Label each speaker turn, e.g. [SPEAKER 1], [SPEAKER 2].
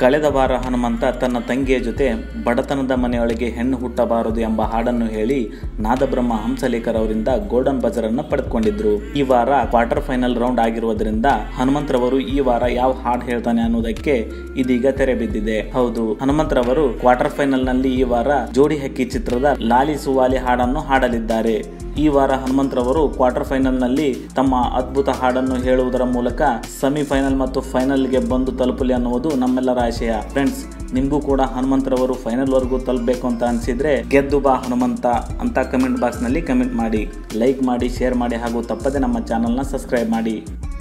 [SPEAKER 1] ಕಳೆದ ವಾರ ಹನುಮಂತ ತನ್ನ ತಂಗಿಯ ಜೊತೆ ಬಡತನದ ಮನೆಯೊಳಗೆ ಹೆಣ್ಣು ಹುಟ್ಟಬಾರದು ಎಂಬ ಹಾಡನ್ನು ಹೇಳಿ ನಾದಬ್ರಹ್ಮ ಹಂಸಲೇಖರ್ ಅವರಿಂದ ಗೋಲ್ಡನ್ ಬಜರ್ ಅನ್ನ ಪಡೆದುಕೊಂಡಿದ್ರು ಈ ವಾರ ಕ್ವಾರ್ಟರ್ ಫೈನಲ್ ರೌಂಡ್ ಆಗಿರುವುದರಿಂದ ಹನುಮಂತರವರು ಈ ವಾರ ಯಾವ ಹಾಡು ಹೇಳ್ತಾನೆ ಅನ್ನೋದಕ್ಕೆ ಇದೀಗ ತೆರೆ ಬಿದ್ದಿದೆ ಹೌದು ಹನುಮಂತರವರು ಕ್ವಾರ್ಟರ್ ಫೈನಲ್ ನಲ್ಲಿ ಈ ವಾರ ಜೋಡಿ ಹಕ್ಕಿ ಚಿತ್ರದ ಲಾಲಿ ಸುವಾಲಿ ಹಾಡನ್ನು ಹಾಡಲಿದ್ದಾರೆ ಈ ವಾರ ಹನುಮಂತರವರು ಕ್ವಾರ್ಟರ್ ಫೈನಲ್ ನಲ್ಲಿ ತಮ್ಮ ಅದ್ಭುತ ಹಾಡನ್ನು ಹೇಳುವುದರ ಮೂಲಕ ಸೆಮಿಫೈನಲ್ ಮತ್ತು ಫೈನಲ್ಗೆ ಬಂದು ತಲುಪಲಿ ಅನ್ನುವುದು ನಮ್ಮೆಲ್ಲರ ಆಶಯ ಫ್ರೆಂಡ್ಸ್ ನಿಮಗೂ ಕೂಡ ಹನುಮಂತರವರು ಫೈನಲ್ ವರೆಗೂ ತಲುಪಬೇಕು ಅಂತ ಅನಿಸಿದ್ರೆ ಗೆದ್ದು ಬಾ ಹನುಮಂತ ಅಂತ ಕಮೆಂಟ್ ಬಾಕ್ಸ್ ನಲ್ಲಿ ಕಮೆಂಟ್ ಮಾಡಿ ಲೈಕ್ ಮಾಡಿ ಶೇರ್ ಮಾಡಿ ಹಾಗೂ ತಪ್ಪದೆ ನಮ್ಮ ಚಾನಲ್ನ ಸಬ್ಸ್ಕ್ರೈಬ್ ಮಾಡಿ